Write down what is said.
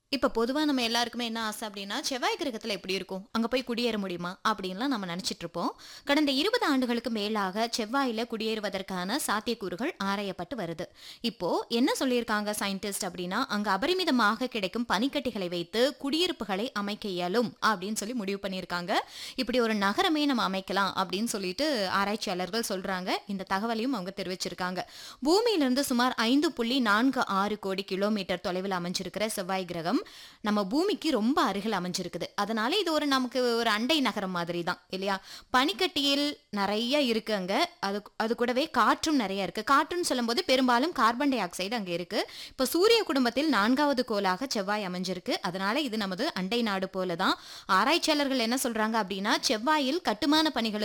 இப்ப பொதுவா நம்ம எல்லாருக்குமே என்ன ஆசை அப்படின்னா செவ்வாய் கிரகத்துல எப்படி இருக்கும் அங்க போய் குடியேற முடியுமா அப்படின்லாம் நம்ம நினைச்சிட்டு இருப்போம் கடந்த இருபது ஆண்டுகளுக்கு மேலாக செவ்வாயில குடியேறுவதற்கான சாத்தியக்கூறுகள் ஆராயப்பட்டு வருது இப்போ என்ன சொல்லியிருக்காங்க சயின்டிஸ்ட் அப்படின்னா அங்க அபரிமிதமாக கிடைக்கும் பனிக்கட்டிகளை வைத்து குடியிருப்புகளை அமைக்க இயலும் அப்படின்னு சொல்லி முடிவு பண்ணியிருக்காங்க இப்படி ஒரு நகரமே நம்ம அமைக்கலாம் அப்படின்னு சொல்லிட்டு ஆராய்ச்சியாளர்கள் சொல்றாங்க இந்த தகவலையும் அவங்க தெரிவிச்சிருக்காங்க பூமியிலிருந்து சுமார் ஐந்து புள்ளி நான்கு ஆறு கோடி கிலோமீட்டர் தொலைவில் அமைஞ்சிருக்கிற செவ்வாய் கிரகம் நம்ம பூமிக்கு ரொம்ப அருகில் அமைஞ்சிருக்குது அதனால இது ஒரு நமக்கு ஒரு அண்டை நகரம் மாதிரி தான் இல்லையா பனிக்கட்டியில் நிறைய இருக்கு அங்க அது அது கூடவே காற்றும் நிறைய இருக்கு காற்றுன்னு சொல்லும்போது பெரும்பாலும் கார்பன் டை ஆக்சைடு அங்க இருக்கு இப்போ சூரிய குடும்பத்தில் நான்காவது கோளாக செவ்வாய் அமைஞ்சிருக்கு அதனால இது நமது அண்டை நாடு போல தான் ஆராய்ச்சியாளர்கள் என்ன சொல்றாங்க அப்படின்னா செவ்வாயில் கட்டுமான பணிகளுக்கு